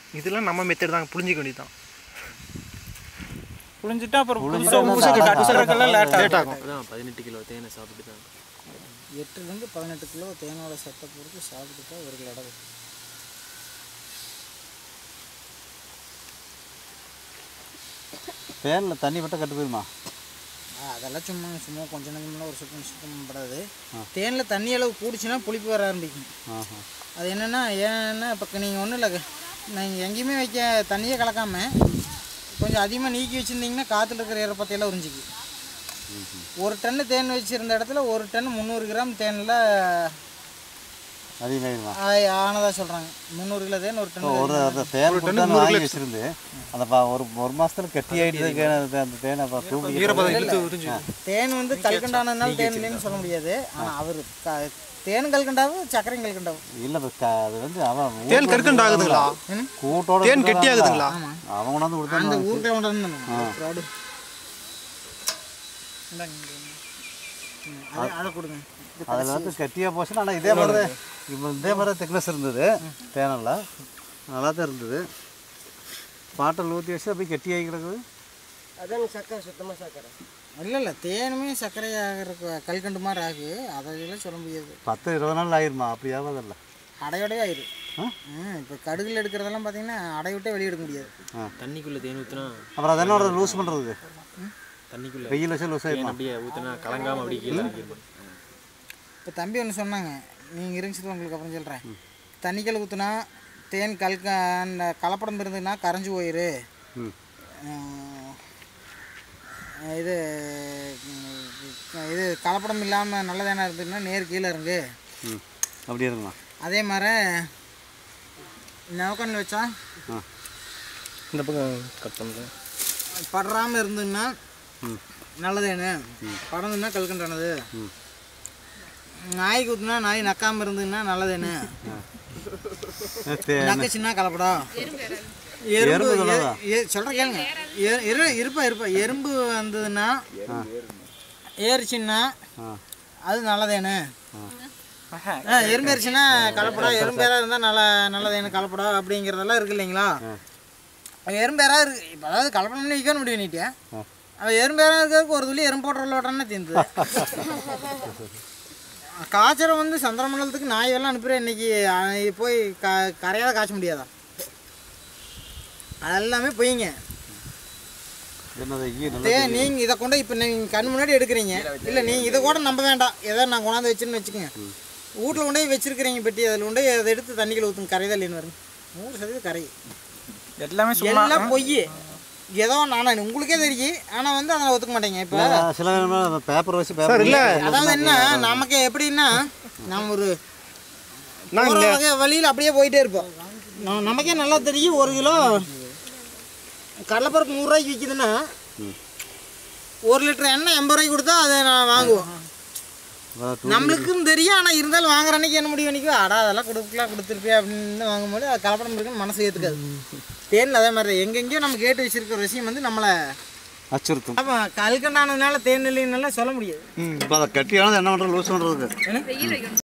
இதெல்லாம் நம்ம மெத்தட் தாங்க புளிஞ்சிக்க வேண்டியது புழிஞ்சிட்டா அப்புறம் புழிஞ்சிட்டா புதுசா தான் புதுசா கட்டுறதுக்கெல்லாம் லேட் லேட் ஆகும் ஆகும் அதான் பதினெட்டு கிலோ தேனை சாப்பிட்டு தான் எட்டுலேருந்து பதினெட்டு கிலோ தேனோட சத்தை பொறுத்து சாப்பிட்டுட்டா ஒரு கிலோ இடம் தேனில் தண்ணி விட்டால் கட்டு போயிருமா ஆ, அதெல்லாம் சும்மா சும்மா கொஞ்ச நேரம்லாம் ஒரு சுத்தம் சுத்தம் படாது தேனில் தண்ணி அளவு கூடிச்சுன்னா புளிப்பு வர ஆரம்பிக்கும் ஆஹா அது என்னென்னா ஏன்னா இப்போ நீங்கள் ஒன்றும் இல்லை நீங்கள் எங்கேயுமே வைக்க தண்ணியே கலக்காம கொஞ்சம் அதிகமாக நீக்கி வச்சுருந்தீங்கன்னா காற்றுல இருக்கிற ஈரப்பத்தையெல்லாம் உறிஞ்சிக்கு ஒரு டன்னு தேன் வச்சுருந்த இடத்துல ஒரு டன் முந்நூறு கிராம் தேனில் அதிகமாயிருமா ஆனதாக சொல்கிறாங்க முந்நூறு கிலோ தேன் ஒரு டன் ஒரு அந்த தேன் கொடுத்தான்னு வாங்கி வச்சிருந்து அந்த ப- ஒரு ஒரு மாசத்துல கட்டி ஆயிடுது அந்த தேனை அப்புறம் தூக்கி ஈரப்பதம் இழுத்து உறிஞ்சு தேன் வந்து கல்கண்டானதுனால தேன் இல்லைன்னு சொல்ல முடியாது ஆனால் அவர் க தேன் கல்கண்டாவும் சர்க்கரையும் கல்கண்டாவும் இல்ல இப்ப க- அது வந்து அவன் தேன் கற்கண்டு ஆகுதுங்களா கூட்டோட தேன் இருக்கிறதா கெட்டி ஆகுதுங்களா அவன் கொண்டாந்து அந்த கொடுத்தா ஊருக்குள்ள கொண்டு வந்து ஃப்ராடு அதை அதை கொடுங்க அதில் வந்து கட்டியாக போச்சுன்னா ஆனால் இதே மாதிரி தான் இப்போ இதே மாதிரி திக்னஸ் இருந்தது தேனெல்லாம் நல்லா தான் இருந்தது பாட்டில் ஊற்றி வச்சு அப்படியே கெட்டியாகி கிடக்குது இல்லை இல்லை தேனுமே சர்க்கரையாக இருக்க கல்கண்டு மாதிரி ஆகு அதெல்லாம் சொல்ல முடியாது பத்து இருபது நாள் ஆயிருமா அப்படி ஆகாதில்ல அடையோடவே ஆயிரு ம் இப்போ கடுகுல எடுக்கிறதெல்லாம் பார்த்தீங்கன்னா அடை விட்டே வெளியே எடுக்க முடியாது தண்ணிக்குள்ள தேன் ஊத்துனா அப்புறம் அது என்ன லூஸ் பண்ணுறது தண்ணிக்குள்ள வெயில் வச்சு லூஸ் தேன் ஆயிருமா அப்படியே ஊத்துனா கலங்காம அப்படியே கீழே இறங்கிருமா இப்போ தம்பி ஒன்று சொன்னாங்க நீங்கள் இருந்துச்சு உங்களுக்கு அப்புறம் சொல்கிறேன் தண்ணிக்கல் ஊற்றுனா தேன் கல்க அந்த கலப்படம் இருந்ததுன்னா கரைஞ்சி போயிரு ம் அஹ் இது உம், இது கலப்படம் இல்லாமல் நல்ல தேனாக இருந்ததுன்னா நேர் கீழே இறங்கு ம் அப்படி இருக்குமா அதே மாதிரி நவக்கண்ணில் வச்சா ஆ இந்த பக்கம் கட் பண்ணுறேன் படராமல் இருந்ததுன்னா ம் நல்லதேனு படந்துன்னா கல்கண்டானது ம் நாய்க்கு ஊற்றுனா நாய் நக்காமல் இருந்ததுன்னா நல்லதேனு தே- நக்கச்சுன்னா கலப்படம் எறும்பு எறும்பு தானடா? சொல்கிறேன் கேளுங்க எ- இரு இருப்பா இருப்பா எறும்பு வந்ததுன்னா ஏறிச்சுன்னா ஆ அது நல்லதேனு ஆ, எறும்பு ஏறிச்சுன்னா கலப்படம் எறும்பேரா இருந்தால் நல்ல நல்லதேனு கலப்படம் அப்படிங்கிறதெல்லாம் இருக்கு இல்லைங்களா எறும்பேரா இருக்கு இப்போ அதாவது கலப்படம்னு விற்கணும் முடியும் நீட்டியா அவன் எறும்பேரா இருக்கிறதுக்கு ஒரு துளி எறும்பு போட்டுற விட்டானே தீர்ந்தது காய்ச்சல் வந்து சந்திரமண்டலத்துக்கு நாய் எல்லாம் அனுப்புகிறேன் இன்னைக்கு அஹ், போய் க கரையாத காய்ச்ச முடியாதா அதெல்லாமே பொய்ங்க என்னது ஈ நல்லா தே நீங்கள் இதை கொண்டு இப்போ நீங்கள் கண் முன்னாடி எடுக்கிறீங்க இல்லை நீங்கள் இதை கூட நம்ப வேண்டாம் ஏதோ நான் கொண்டாந்து வச்சுன்னு வச்சுக்கோங்க வீட்டில் கொண்டு போய் வச்சிருக்கிறீங்க பெட்டி அதில் கொண்டு போய் அதை எடுத்து தண்ணிக்குள்ள ஊற்றுங்க கரை தான் இல்லைன்னு வருங்க நூறு சதவீதம் கரை எல்லாமே சும்மா எல்லாம் பொய் ஏதோ நான் உங்களுக்கே தெரியும் ஆனால் வந்து அதை ஒத்துக்க மாட்டேங்க இப்போ சில நேரம் பேப்பர் வச்சு பேப்பர் இல்ல அதாவது என்ன நமக்கு எப்படின்னா நம்ம ஒரு நான் போகிற வகை வழியில் அப்படியே போயிட்டே இருப்போம் நம்ம- நமக்கே நல்லா தெரியும் ஒரு கிலோ கடலைப்பருப்பு நூறுரூவாய்க்கு விற்கிதுன்னா ஒரு லிட்டர் எண்ணெய் எண்பது ரூபாய்க்கு கொடுத்தா அதை நான் வாங்குவோம் நம்மளுக்கும் தெரியும் ஆனால் இருந்தாலும் வாங்குற அன்னைக்கு என்ன முடிவு பண்ணிக்கோ அடா அதெல்லாம் கொடுக்கலாம் கொடுத்துருப்பியா அப்படின்னு வாங்கும்போது அது கலப்படம் இருக்குன்னு மனசு ஏற்றுக்காது தேன் அதே மாதிரி தான். எங்கெங்கேயோ நம்ம கேட்டு வச்சிருக்கிற விஷயம் வந்து நம்மளை அச்சுறுத்தும் அப்போ கல்கண்டானதுனால தேன் இல்லைன்னால சொல்ல முடியாது இப்போ அதை கட்டியானது என்ன பண்ணுறது லூஸ் பண்ணுறதுக்கு